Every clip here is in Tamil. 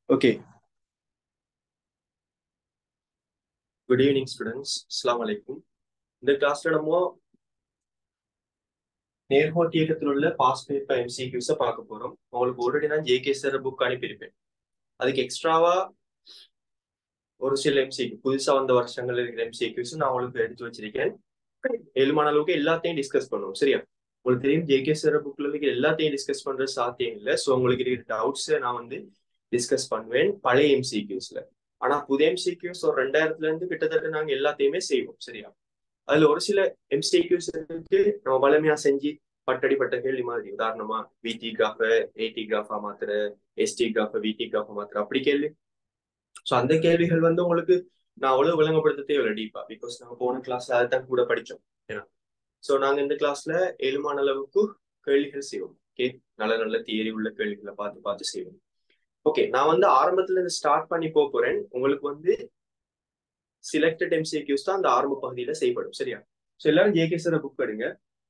ஓகே குட் ஈவினிங் ஸ்டூடெண்ட்ஸ் அஸ்லாம் வலைக்கும் இந்த கிளாஸ்ல நம்ம நேர்கோட்டு இயக்கத்தில் உள்ள பாஸ் பேப்பர் எம்சிக்யூஸை பார்க்க போறோம் உங்களுக்கு ஆல்ரெடி நான் ஜேகே சார் புக் அனுப்பியிருப்பேன் அதுக்கு எக்ஸ்ட்ராவா ஒரு சில எம்சிக்யூ புதுசா வந்த வருஷங்கள் இருக்கிற எம்சிக்யூஸ் நான் உங்களுக்கு எடுத்து வச்சிருக்கேன் ஏழுமான அளவுக்கு எல்லாத்தையும் டிஸ்கஸ் பண்ணுவோம் சரியா உங்களுக்கு தெரியும் ஜேகே சார் புக்ல இருக்கிற எல்லாத்தையும் டிஸ்கஸ் பண்றது சாத்தியம் இல்லை ஸோ உங்களுக்கு இருக்கிற டவுட்ஸ் நான் வந்து டிஸ்கஸ் பண்ணுவேன் பழைய எம்சிக்யூஸ்ல ஆனா புது எம்சிக்யூஸ் ஒரு ரெண்டாயிரத்துல இருந்து கிட்டத்தட்ட நாங்க எல்லாத்தையுமே செய்வோம் சரியா அதுல ஒரு சில எம்சிக்யூஸ் இருக்கு நம்ம வளமையா செஞ்சு பட்டடிப்பட்ட கேள்வி மாதிரி உதாரணமா விடி கிராஃப ஏடி கிராஃபா மாத்திர எஸ்டி கிராஃப விடி கிராஃபா மாத்திர அப்படி கேள்வி ஸோ அந்த கேள்விகள் வந்து உங்களுக்கு நான் அவ்வளவு விளங்கப்படுத்த தேவையில்லை டீப்பா பிகாஸ் நாங்க போன கிளாஸ்ல அதை தான் கூட படிச்சோம் ஏன்னா ஸோ நாங்க இந்த கிளாஸ்ல ஏழுமான அளவுக்கு கேள்விகள் செய்வோம் ஓகே நல்ல நல்ல தியரி உள்ள கேள்விகளை பார்த்து பார்த்து செய்வோம் ஓகே நான் வந்து ஆரம்பத்துல இருந்து ஸ்டார்ட் பண்ணி போக போறேன் உங்களுக்கு வந்து சிலக்டட் எம்சிக்யூஸ் தான் அந்த ஆரம்ப பகுதியில செய்யப்படும் சரியா ஸோ எல்லாரும் ஜேகே சார் புக் எடுங்க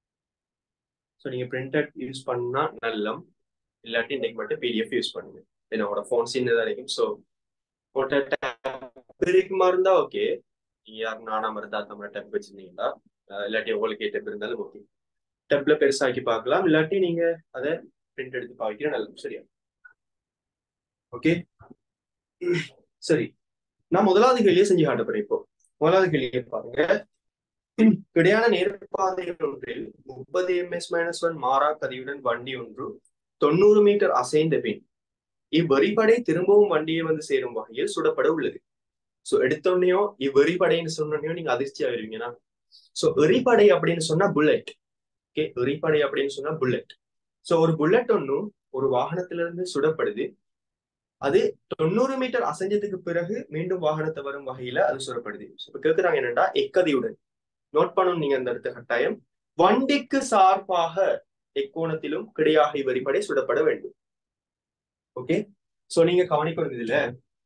ஸோ நீங்க பிரிண்டட் யூஸ் பண்ணா நல்லம் இல்லாட்டி இன்னைக்கு மட்டும் பிடிஎஃப் யூஸ் பண்ணுங்க என்னோட ஃபோன் சின்னதா இருக்கும் ஸோ போட்ட டேப் இருக்குமா இருந்தா ஓகே நீங்க யாரும் நானாம இருந்தா அந்த மாதிரி டேப் வச்சிருந்தீங்களா இல்லாட்டி உங்களுக்கு டேப் இருந்தாலும் ஓகே டேப்ல பெருசாக்கி பார்க்கலாம் இல்லாட்டி நீங்க அதை பிரிண்ட் எடுத்து பாவிக்கிற நல்லது சரியா ஓகே சரி நான் முதலாவது கேள்வியை செஞ்சு காட்ட போறேன் இப்போ முதலாவது கேள்வியை பாருங்க கிடையான நேர்பாதை ஒன்றில் முப்பது எம்எஸ் மைனஸ் ஒன் மாறா கதியுடன் வண்டி ஒன்று தொண்ணூறு மீட்டர் அசைந்த பின் இவ்வெறிபடை திரும்பவும் வண்டியை வந்து சேரும் வகையில் சுடப்பட உள்ளது சோ எடுத்தோடனையும் இவ்வெறிபடைன்னு சொன்னோடனையும் நீங்க அதிர்ச்சி ஆயிருவீங்கன்னா சோ எரிபடை அப்படின்னு சொன்னா புல்லட் ஓகே எரிபடை அப்படின்னு சொன்னா புல்லட் சோ ஒரு புல்லட் ஒன்னும் ஒரு வாகனத்துல இருந்து சுடப்படுது அது தொண்ணூறு மீட்டர் அசைஞ்சதுக்கு பிறகு மீண்டும் வாகனத்தை வரும் வகையில அது சுடப்படுது இப்ப கேக்குறாங்க என்னன்னா எக்கதியுடன் நோட் பண்ணணும் நீங்க அந்த இடத்த கட்டாயம் வண்டிக்கு சார்பாக எக்கோணத்திலும் கிடையாக வரிபடை சுடப்பட வேண்டும் ஓகே சோ நீங்க கவனிக்கணும் இதுல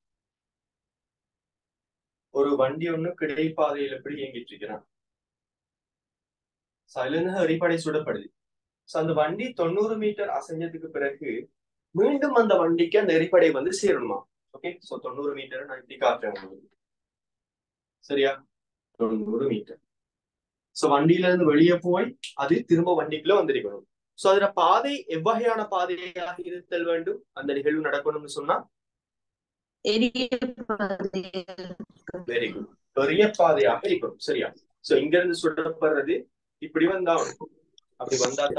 ஒரு வண்டி ஒண்ணு கிடைப்பாதையில் எப்படி இயங்கிட்டு இருக்கிறான் அதுல வரிபடை சுடப்படுது சோ அந்த வண்டி தொண்ணூறு மீட்டர் அசைஞ்சதுக்கு பிறகு மீண்டும் அந்த வண்டிக்கு அந்த எரிப்படை வந்து சேரணுமா ஓகே சோ தொண்ணூறு மீட்டர் நான் இப்படி காட்டுறேன் உங்களுக்கு சரியா தொண்ணூறு மீட்டர் சோ வண்டியில இருந்து வெளியே போய் அது திரும்ப வண்டிக்குள்ள வந்திருக்கணும் சோ அதுல பாதை எவ்வகையான பாதையாக இருத்தல் வேண்டும் அந்த நிகழ்வு நடக்கணும்னு சொன்னா வெரி குட் பெரிய பாதையாக இருக்கணும் சரியா சோ இங்க இருந்து சுடப்படுறது இப்படி வந்தா அப்படி வந்தா